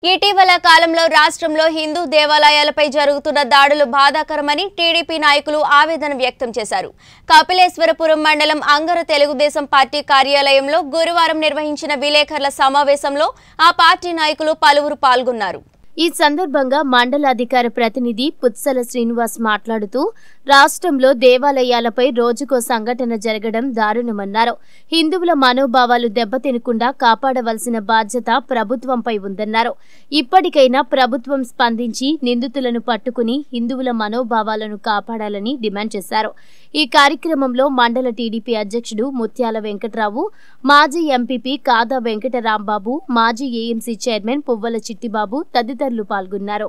ఇటీవల కాలంలో రాష్ట్రంలో హిందూ దేవాలయాలపై జరుగుతున్న దాడులు బాధాకరమని టీడీపీ నాయకులు ఆవేదన వ్యక్తం చేశారు కపిలేశ్వరపురం మండలం అంగర తెలుగుదేశం పార్టీ కార్యాలయంలో గురువారం నిర్వహించిన విలేకరుల సమావేశంలో ఆ పార్టీ నాయకులు పలువురు పాల్గొన్నారు ఈ సందర్భంగా మండల అధికార ప్రతినిధి పుత్సల శ్రీనివాస్ మాట్లాడుతూ రాష్ట్రంలో దేవాలయాలపై రోజుకో సంఘటన జరగడం దారుణమన్నారు హిందువుల మనోభావాలు దెబ్బతినకుండా కాపాడవలసిన బాధ్యత ప్రభుత్వంపై ఉందన్నారు ఇప్పటికైనా ప్రభుత్వం స్పందించి నిందితులను పట్టుకుని హిందువుల మనోభావాలను కాపాడాలని డిమాండ్ చేశారు ఈ కార్యక్రమంలో మండల టీడీపీ అధ్యక్షుడు ముత్యాల వెంకట్రావు మాజీ ఎంపీపీ కాదా వెంకటరాంబాబు మాజీ ఏఎంసీ చైర్మన్ పువ్వల చిట్టిబాబు తదితరులు పాల్గొన్నారు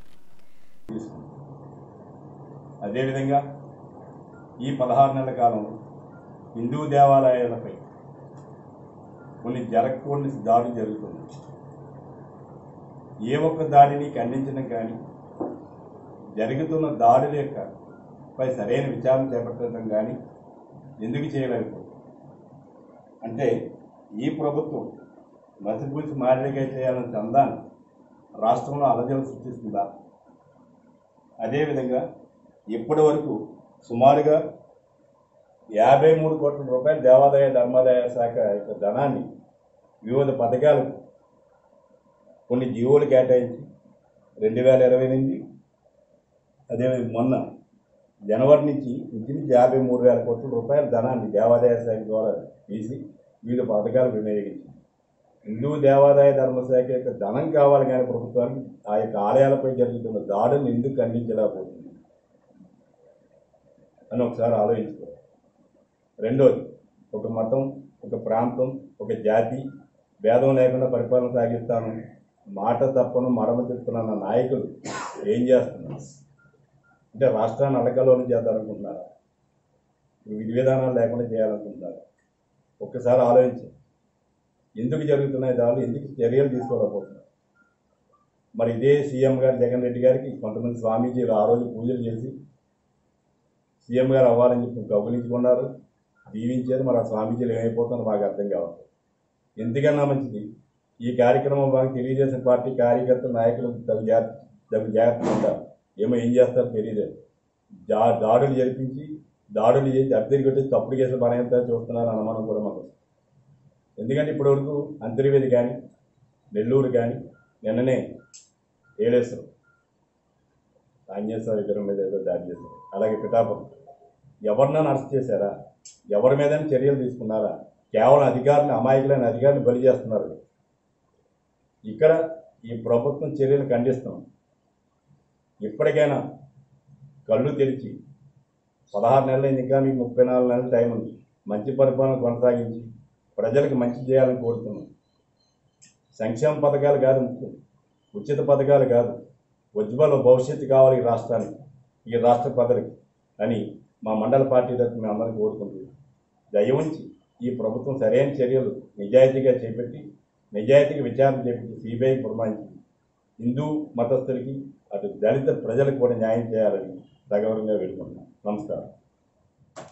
అదేవిధంగా ఈ పదహారు నెలల కాలంలో హిందూ దేవాలయాలపై కొన్ని జరగకూడని దాడులు జరుగుతుంది ఏ ఒక్క దాడిని ఖండించడం కానీ జరుగుతున్న దాడుల యొక్క పై సరైన విచారణ చేపట్టడం కానీ ఎందుకు చేయలేకపోతుంది అంటే ఈ ప్రభుత్వం మసిపూసి మారేడుగా చేయాలని చందాన్ని రాష్ట్రంలో అలజలు సృష్టిస్తుందా అదేవిధంగా ఇప్పటి వరకు సుమారుగా యాభై మూడు కోట్ల రూపాయల దేవాదాయ ధర్మాదాయ శాఖ యొక్క ధనాన్ని వివిధ పథకాలకు కొన్ని జీవోలు కేటాయించి రెండు వేల ఇరవై ఎనిమిది అదేవిధంగా మొన్న జనవరి నుంచి ఇంచుమించు యాభై మూడు వేల కోట్ల రూపాయల ధనాన్ని దేవాదాయ శాఖ ద్వారా తీసి వివిధ పథకాలకు వినియోగించింది హిందూ దేవాదాయ ధర్మశాఖ యొక్క ధనం కావాలి కానీ ప్రభుత్వానికి ఆ యొక్క ఆలయాలపై జరుగుతున్న దాడులను ఎందుకు ఖండించలేకపోతుంది అని ఒకసారి ఆలోచించుకోవాలి రెండోది ఒక మతం ఒక ప్రాంతం ఒక జాతి భేదం లేకుండా పరిపాలన సాగిస్తాను మాట తప్పను మడమ తిప్పుతున్న నాయకులు ఏం చేస్తున్నారు అంటే రాష్ట్రాన్ని అడగలోనే చేద్దామనుకుంటున్నారా విధి విధానాలు లేకుండా చేయాలనుకుంటున్నారా ఒక్కసారి ఆలోచించండి ఎందుకు జరుగుతున్నాయి దాడులు ఎందుకు చర్యలు తీసుకోలేకపోతున్నారు మరి ఇదే సీఎం గారు జగన్ రెడ్డి గారికి కొంతమంది స్వామీజీలు ఆ రోజు పూజలు చేసి సీఎం గారు అవ్వాలని చెప్పి గౌరవించుకున్నారు దీవించారు మరి ఆ స్వామీజీలు ఏమైపోతుందో మాకు అర్థం కావాలి ఎందుకన్నా మంచిది ఈ కార్యక్రమం బాగా తెలుగుదేశం పార్టీ కార్యకర్తల నాయకులు తగు జాగ్రత్త తగు జాగ్రత్తగా ఉంటారు ఏమో ఏం చేస్తారో తెలియదు దా దాడులు జరిపించి దాడులు చేసి అద్దెరి కొట్టి తప్పుడు కేసులు పనేంత చూస్తున్నారు అనుమానం కూడా మాకు వస్తుంది. ఎందుకంటే ఇప్పటివరకు అంతర్వేది కానీ నెల్లూరు కానీ నిన్ననే ఏడేశ్వరం ఆంజనేయ విగ్రహం మీద ఏదో దాడి చేశారు అలాగే పిఠాపురం ఎవరినైనా అరెస్ట్ చేశారా ఎవరి మీదైనా చర్యలు తీసుకున్నారా కేవలం అధికారులను అమాయకులైన అధికారులను బలి చేస్తున్నారు ఇక్కడ ఈ ప్రభుత్వం చర్యలు ఖండిస్తాం ఇప్పటికైనా కళ్ళు తెరిచి పదహారు నెలలైంది ఇంకా మీకు ముప్పై నాలుగు నెలల టైం ఉంది మంచి పరిపాలన కొనసాగించి ప్రజలకు మంచి చేయాలని కోరుతున్నాం సంక్షేమ పథకాలు కాదు ముఖ్యం ఉచిత పథకాలు కాదు ఉజ్వల భవిష్యత్తు కావాలి ఈ రాష్ట్రానికి ఈ రాష్ట్ర ప్రజలకి అని మా మండల పార్టీ తరఫున మేము అందరం కోరుకుంటున్నాం దయ ఉంచి ఈ ప్రభుత్వం సరైన చర్యలు నిజాయితీగా చేపట్టి నిజాయితీగా విచారణ చేపట్టి సిబిఐకి పురమాయించి హిందూ మతస్థులకి అటు దళిత ప్రజలకు కూడా న్యాయం చేయాలని సగౌరవంగా వేడుకుంటున్నాం నమస్కారం